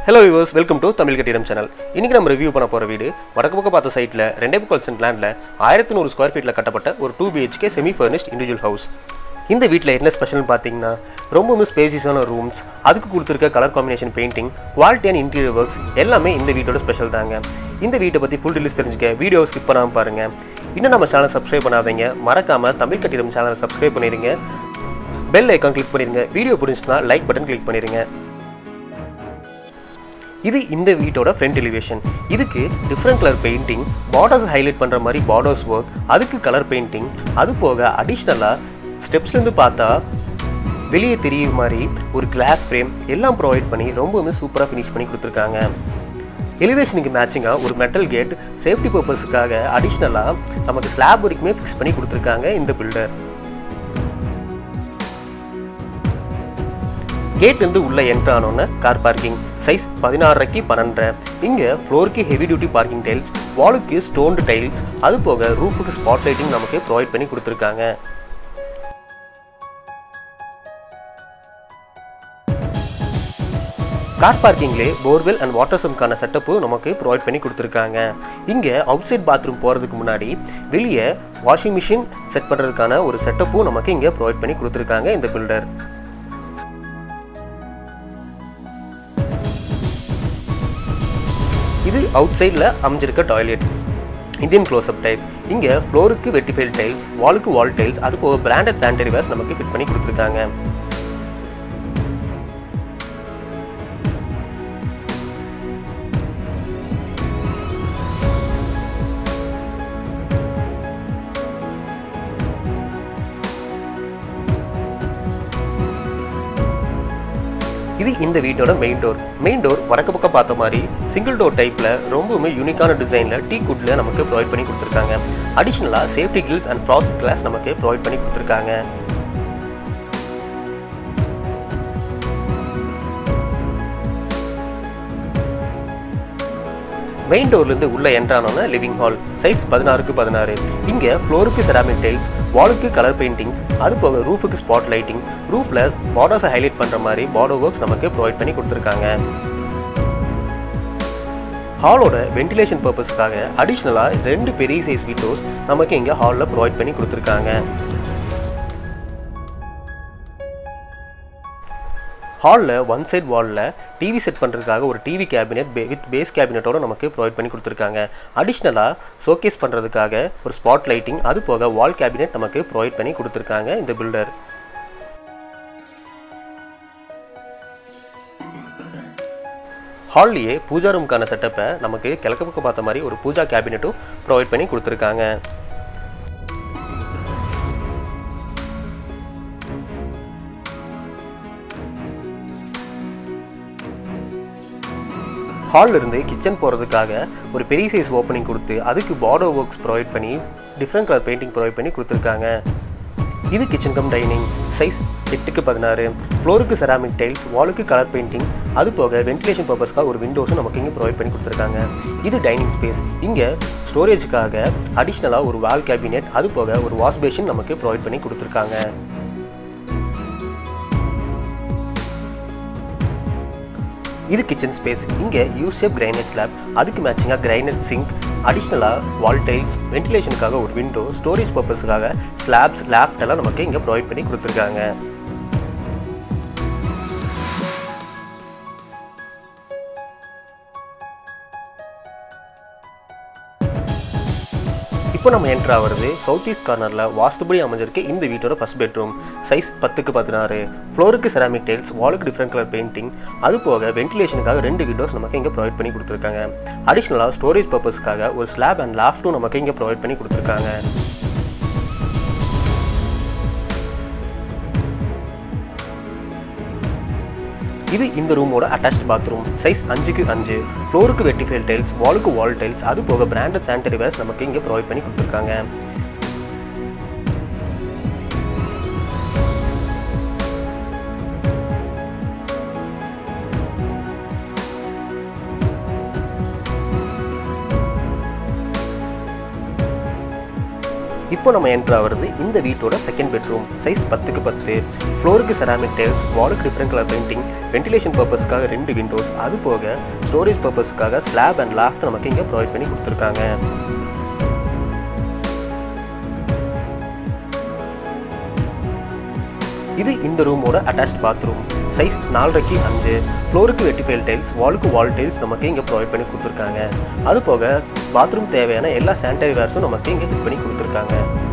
hello viewers welcome to Tamil Kattidam channel இன்னைக்கு நம்ம review பண்ண போகிற வீடு வடக்கு பக்கம் பார்த்த சைட்டில் ரெண்டே முக்கால் சென்ட் லேண்டில் ஆயிரத்தி நூறு ஸ்கொயர் ஃபீட்டில் கட்டப்பட்ட ஒரு two BHK semi furnished individual house இந்த வீட்டில் என்ன ஸ்பெஷல்னு பார்த்தீங்கன்னா ரொம்பவுமே ஸ்பேசியஸான ரூம்ஸ் அதுக்கு கொடுத்துருக்க கலர் காம்பினேஷன் பெயிண்டிங் குவாலிட்டியான இன்டீரியர் ஒர்க்ஸ் எல்லாமே இந்த வீட்டோட ஸ்பெஷல் தாங்க இந்த வீட்டை பற்றி ஃபுல் டீல்ஸ் தெரிஞ்சுக்க வீடியோ ஸ்கிப் பண்ணாமல் பாருங்கள் இன்னும் நம்ம சேனல் சப்ஸ்கிரைப் பண்ணாதீங்க மறக்காமல் தமிழ் கட்டிடம் சேனலை சப்ஸ்கிரைப் பண்ணிடுங்க பெல் ஐக்கான் கிளிக் பண்ணிடுங்க வீடியோ பிடிச்சினா லைக் பட்டன் கிளிக் பண்ணிடுங்க இது இந்த வீட்டோட ஃப்ரண்ட் எலிவேஷன் இதுக்கு different colour painting borders highlight பண்ணுற மாதிரி பார்டர்ஸ் ஒர்க் அதுக்கு கலர் பெயிண்டிங் அது போக அடிஷ்னலாக ஸ்டெப்ஸ்லேருந்து பார்த்தா வெளியே தெரியுற மாதிரி ஒரு கிளாஸ் ஃப்ரேம் எல்லாம் ப்ரொவைட் பண்ணி ரொம்பவுமே சூப்பராக ஃபினிஷ் பண்ணி கொடுத்துருக்காங்க எலிவேஷனுக்கு மேட்சிங்காக ஒரு மெட்டல் கேட் சேஃப்டி பர்பஸுக்காக அடிஷ்னலாக நமக்கு ஸ்லாப் வரைக்குமே ஃபிக்ஸ் பண்ணி கொடுத்துருக்காங்க இந்த பில்டர் கேட்லேருந்து உள்ள என்ட்ரு ஆனோன்னு கார் பார்க்கிங் சைஸ் பதினாறரைக்கு பன்னெண்டரை இங்கே ஃப்ளோருக்கு ஹெவி டியூட்டி பார்க்கிங் டைல்ஸ் வாலுக்கு ஸ்டோன்டு டைல்ஸ் அது போக ரூஃபுக்கு ஸ்பாட் லைட்டிங் நமக்கு ப்ரொவைட் பண்ணி கொடுத்துருக்காங்க கார் பார்க்கிங்லே போர்வெல் அண்ட் வாட்டர் சம்க்கான செட்டப்பு நமக்கு ப்ரொவைட் பண்ணி கொடுத்துருக்காங்க இங்கே அவுட் சைட் பாத்ரூம் போகிறதுக்கு முன்னாடி வெளியே வாஷிங் மிஷின் செட் பண்ணுறதுக்கான ஒரு செட்டப்பும் நமக்கு இங்கே ப்ரொவைட் பண்ணி கொடுத்துருக்காங்க இந்த பில்டர் இது அவுட் சைடில் அமைஞ்சிருக்க டாய்லெட் இந்தியன் க்ளோஸ்அப் டைப் இங்கே ஃப்ளோருக்கு வெட்டிஃபைல் டைல்ஸ் வாலுக்கு வால் டைல்ஸ் அது போக பிராண்டட் சானிடரி வேர்ஸ் நமக்கு ஃபிட் பண்ணி கொடுத்துருக்காங்க இது இந்த வீட்டோட மெயின் டோர் மெயின் டோர் வடக்கு பக்கம் பார்த்த மாதிரி சிங்கிள் டோர் டைப்பில் ரொம்பவுமே யூனிக்கான டிசைனில் டீ குட்டில் நமக்கு ப்ரொவைட் பண்ணி கொடுத்துருக்காங்க அடிஷ்னலாக safety grills and frost glass நமக்கு ப்ரொவைட் பண்ணி கொடுத்துருக்காங்க மெயின் டோர்லேருந்து உள்ள என்ட்ரானோன்னா லிவிங் ஹால் சைஸ் பதினாறுக்கு பதினாறு இங்கே ஃப்ளோருக்கு செராமிக் டைல்ஸ் வாலுக்கு கலர் பெயிண்டிங்ஸ் அது போக ரூஃபுக்கு ஸ்பாட் லைட்டிங் ரூஃபில் பார்டர்ஸை ஹைலைட் பண்ணுற மாதிரி பார்டர் ஒர்க்ஸ் நமக்கு ப்ரொவைட் பண்ணி கொடுத்துருக்காங்க ஹாலோட வென்டிலேஷன் பர்பஸ்க்காக அடிஷ்னலாக ரெண்டு பெரிய சைஸ் விண்டோஸ் நமக்கு இங்கே ஹாலில் ப்ரொவைட் பண்ணி கொடுத்துருக்காங்க ஹாலில் ஒன் சைட் வாலில் டிவி செட் பண்ணுறதுக்காக ஒரு டிவி கேபினெட் வித் பேஸ் கேபினெட்டோட நமக்கு ப்ரொவைட் பண்ணி கொடுத்துருக்காங்க அடிஷ்னலாக ஷோகேஸ் பண்ணுறதுக்காக ஒரு ஸ்பாட் லைட்டிங் அது போக வால் கேபினெட் நமக்கு ப்ரொவைட் பண்ணி கொடுத்துருக்காங்க இந்த பில்டர் ஹால்லையே பூஜா ரூமுக்கான செட்டப்பை நமக்கு கிழக்கு பக்கம் பார்த்த மாதிரி ஒரு பூஜா கேபினெட்டும் ப்ரொவைட் பண்ணி கொடுத்துருக்காங்க ஹாலில் இருந்து கிச்சன் போகிறதுக்காக ஒரு பெரிய சைஸ் ஓப்பனிங் கொடுத்து அதுக்கு பார்டர் ஒர்க்ஸ் ப்ரொவைட் பண்ணி டிஃப்ரெண்ட் கலர் பெயிண்டிங் ப்ரொவைட் பண்ணி கொடுத்துருக்காங்க இது கிச்சன் கம் டைனிங் சைஸ் எட்டுக்கு பதினாறு ஃப்ளோருக்கு செராமிக் டைல்ஸ் வாலுக்கு கலர் பெயிண்டிங் அது போக வென்டிலேஷன் பர்பஸ்க்காக ஒரு விண்டோஸும் நமக்கு இங்கே ப்ரொவைட் பண்ணி கொடுத்துருக்காங்க இது டைனிங் ஸ்பேஸ் இங்கே ஸ்டோரேஜுக்காக அடிஷ்னலாக ஒரு வால் கேபினெட் அது போக ஒரு வாஷ் பேஷன் நமக்கு ப்ரொவைட் பண்ணி கொடுத்துருக்காங்க இது கிச்சன் ஸ்பேஸ் இங்கே யூசேப் கிரைனட் ஸ்லாப் அதுக்கு மேட்சிங்காக கிரைனட் சிங்க் அடிஷ்னலாக வால் டைல்ஸ் வென்டிலேஷனுக்காக ஒரு விண்டோ ஸ்டோரேஜ் பர்பஸுக்காக ஸ்லாப்ஸ் லேஃப்ட் எல்லாம் நமக்கு இங்கே ப்ரொவைட் பண்ணி கொடுத்துருக்காங்க இப்போ நம்ம என்ட்ரு ஆகிறது சவுத் ஈஸ்ட் கார்னரில் வாஸ்துபடி அமைஞ்சிருக்க இந்த வீட்டோட ஃபஸ்ட் பெட்ரூம் சைஸ் பத்துக்கு பதினாறு ஃப்ளோருக்கு செராமிக் டைல்ஸ் வாலுக்கு டிஃப்ரெண்ட் கலர் பெயிண்டிங் அது போக வென்டிலேஷனுக்காக ரெண்டு விண்டோஸ் நமக்கு இங்கே ப்ரொவைட் பண்ணி கொடுத்துருக்காங்க அடிஷ்னலாக ஸ்டோரேஜ் பர்பஸ்க்காக ஒரு ஸ்லாப் அண்ட் லாஃப்ட்டும் நமக்கு இங்கே ப்ரொவைட் பண்ணி கொடுத்துருக்காங்க இது இந்த ரூமோட அட்டாச்ட் பாத்ரூம் சைஸ் அஞ்சுக்கு அஞ்சு ஃப்ளோருக்கு வெட்டிஃபைல் டைல்ஸ் வாலுக்கு வால் டைல்ஸ் அது போக பிராண்டட் சானிடரி வேர்ஸ் நமக்கு இங்கே ப்ரொவைட் பண்ணி கொடுத்துருக்காங்க இப்போ நம்ம என்ட்ரு ஆகிறது இந்த வீட்டோட செகண்ட் பெட்ரூம் சைஸ் பத்துக்கு பத்து ஃப்ளோருக்கு செராமிக் டைல்ஸ் வாலுக்கு டிஃப்ரெண்ட் கலர் பெயிண்டிங் வென்டிலேஷன் பர்பஸ்க்காக ரெண்டு விண்டோஸ் அது போக ஸ்டோரேஜ் பர்பஸ்க்காக ஸ்லாப் அண்ட் லாஃப்ட் நமக்கு இங்கே ப்ரொவைட் பண்ணி கொடுத்துருக்காங்க இது இந்த ரூமோட அட்டாச்ட் பாத்ரூம் சைஸ் நாலரைக்கு அஞ்சு ஃப்ளோருக்கு வெட்டிஃபைல் டைல்ஸ் வாலுக்கு வால் டைல்ஸ் நமக்கு இங்கே ப்ரொவைட் பண்ணி கொடுத்துருக்காங்க அது போக பாத்ரூம் தேவையான எல்லா சானிடரி வேர்ஸும் நமக்கு இங்கே ஃபிட் பண்ணி கொடுத்துருக்காங்க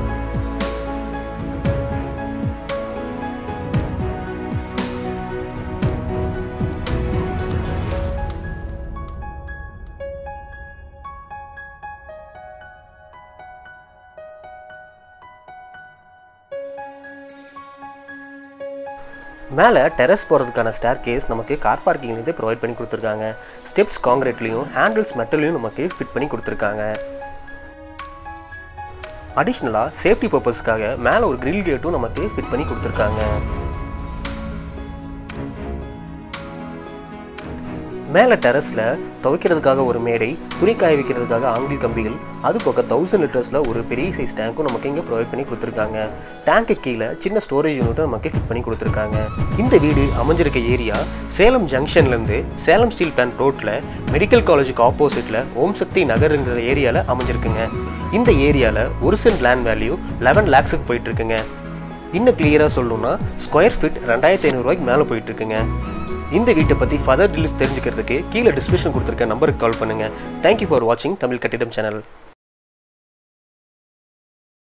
மேலே டெரஸ் போகிறதுக்கான ஸ்டேர் கேஸ் நமக்கு கார் பார்க்கிங்லேருந்து ப்ரொவைட் பண்ணி கொடுத்துருக்காங்க ஸ்டெப்ஸ் காங்கிரீட்லேயும் ஹேண்டில்ஸ் மெட்டல்லையும் நமக்கு ஃபிட் பண்ணி கொடுத்துருக்காங்க அடிஷ்னலாக சேஃப்டி பர்பஸ்க்காக மேலே ஒரு கிரில் கேட்டும் நமக்கு ஃபிட் பண்ணி கொடுத்துருக்காங்க மேலே டெரஸில் துவைக்கிறதுக்காக ஒரு மேடை துணி காய வைக்கிறதுக்காக ஆங்கில் கம்பிகள் அது போக தௌசண்ட் லிட்டர்ஸில் ஒரு பெரிய சைஸ் டேங்க்கும் நமக்கு இங்கே ப்ரொவைட் பண்ணி கொடுத்துருக்காங்க டேங்க்கு கீழே சின்ன ஸ்டோரேஜ் யூனிட்டும் நமக்கு ஃபிட் பண்ணி கொடுத்துருக்காங்க இந்த வீடு அமைஞ்சிருக்க ஏரியா சேலம் ஜங்ஷன்லேருந்து சேலம் ஸ்டீல் பிளான்ட் ரோட்டில் மெடிக்கல் காலேஜுக்கு ஆப்போசிட்டில் ஓம் சக்தி நகருங்கிற ஏரியாவில் அமைஞ்சிருக்குங்க இந்த ஏரியாவில் ஒரு சென்ட் லேண்ட் வேல்யூ லெவன் லேக்ஸுக்கு போயிட்டுருக்குங்க இன்னும் கிளியராக சொல்லணும்னா ஸ்கொயர் ஃபீட் ரெண்டாயிரத்தி ஐநூறுரூவாய்க்கு மேலே போயிட்டுருக்குங்க இந்த வீட்டை பற்றி ஃபர்தர் டீல்ஸ் தெரிஞ்சுக்கிறதுக்கு கீழே டிஸ்கிரிப்ஷன் கொடுத்துருக்க நம்பருக்கு கால் பண்ணுங்கள் தேங்க்யூ ஃபார் வாட்சிங் தமிழ் கட்டிடம் சேனல்